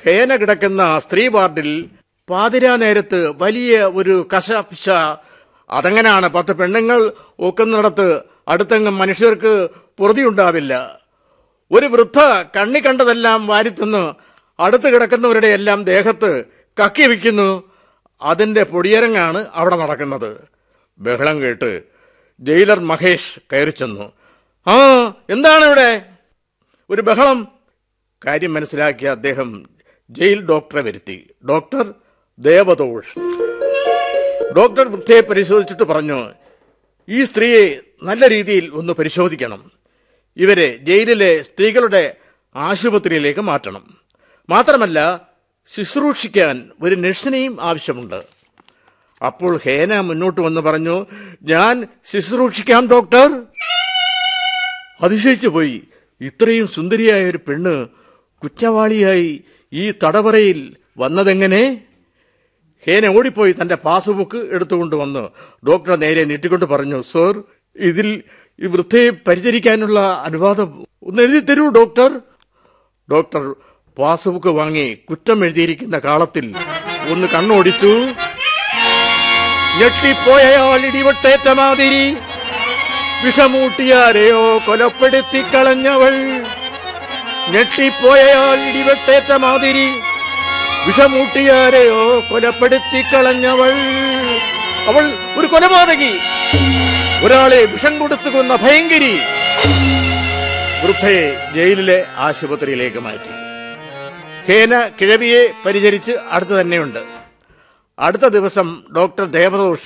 ഹേന കിടക്കുന്ന സ്ത്രീ വാർഡിൽ പാതിരാ നേരത്ത് വലിയ ഒരു കശപിശ അതെങ്ങനെയാണ് പത്ത് പെണ്ണുങ്ങൾ ഒക്കുന്നിടത്ത് അടുത്തെങ്ങും മനുഷ്യർക്ക് പൊറുതിയുണ്ടാവില്ല ഒരു വൃദ്ധ കണ്ണി കണ്ടതെല്ലാം വാരിത്തിന്ന് അടുത്ത് കിടക്കുന്നവരുടെ എല്ലാം ദേഹത്ത് കക്കി വയ്ക്കുന്നു അതിന്റെ പൊടിയരങ്ങാണ് അവിടെ നടക്കുന്നത് ബഹളം കേട്ട് ജയിലർ മഹേഷ് കയറി ചെന്നു ആ എന്താണ് ഇവിടെ ഒരു ബഹളം കാര്യം മനസ്സിലാക്കിയ അദ്ദേഹം ജയിൽ ഡോക്ടറെ വരുത്തി ഡോക്ടർ ദേവതോഷ് ഡോക്ടർ വൃദ്ധയെ പരിശോധിച്ചിട്ട് പറഞ്ഞു ഈ സ്ത്രീയെ നല്ല രീതിയിൽ ഒന്ന് പരിശോധിക്കണം ഇവരെ ജയിലിലെ സ്ത്രീകളുടെ ആശുപത്രിയിലേക്ക് മാറ്റണം മാത്രമല്ല ശുശ്രൂഷിക്കാൻ ഒരു നഴ്സിനെയും ആവശ്യമുണ്ട് അപ്പോൾ ഹേന മുന്നോട്ട് വന്ന് പറഞ്ഞു ഞാൻ ശുശ്രൂഷിക്കാം ഡോക്ടർ അതിശയിച്ചു പോയി ഇത്രയും സുന്ദരിയായ ഒരു പെണ്ണ് കുറ്റവാളിയായി ഈ തടവറയിൽ വന്നതെങ്ങനെ ഹേന ഓടിപ്പോയി തന്റെ പാസ്ബുക്ക് എടുത്തുകൊണ്ട് വന്ന് ഡോക്ടറെ നേരെ നീട്ടിക്കൊണ്ട് പറഞ്ഞു സർ ഇതിൽ ഈ വൃദ്ധയെ പരിചരിക്കാനുള്ള അനുവാദം ഒന്ന് എഴുതി തരൂ ഡോക്ടർ ഡോക്ടർ പാസ്ബുക്ക് വാങ്ങി കുറ്റം എഴുതിയിരിക്കുന്ന കാളത്തിൽ ഒന്ന് കണ്ണോടിച്ചു ഞെട്ടിപ്പോയയാൾ ഇടിവട്ടേറ്റ മാതിരി വിഷമൂട്ടിയാരെയോ കൊലപ്പെടുത്തി കളഞ്ഞവൾ ഞെട്ടിപ്പോയയാൾ ഇടിവെട്ടേറ്റ മാതിരി വിഷമൂട്ടിയാരെയോ കൊലപ്പെടുത്തി കളഞ്ഞവൾ അവൾ ഒരു കൊലപാതകി ഒരാളെ വിഷം കൊടുത്തു കൊന്ന ഭയങ്കരി വൃദ്ധയെ ജയിലിലെ ആശുപത്രിയിലേക്ക് മാറ്റി ഹേന കിഴവിയെ പരിചരിച്ച് അടുത്ത് തന്നെയുണ്ട് അടുത്ത ദിവസം ഡോക്ടർ ദേവദോഷ്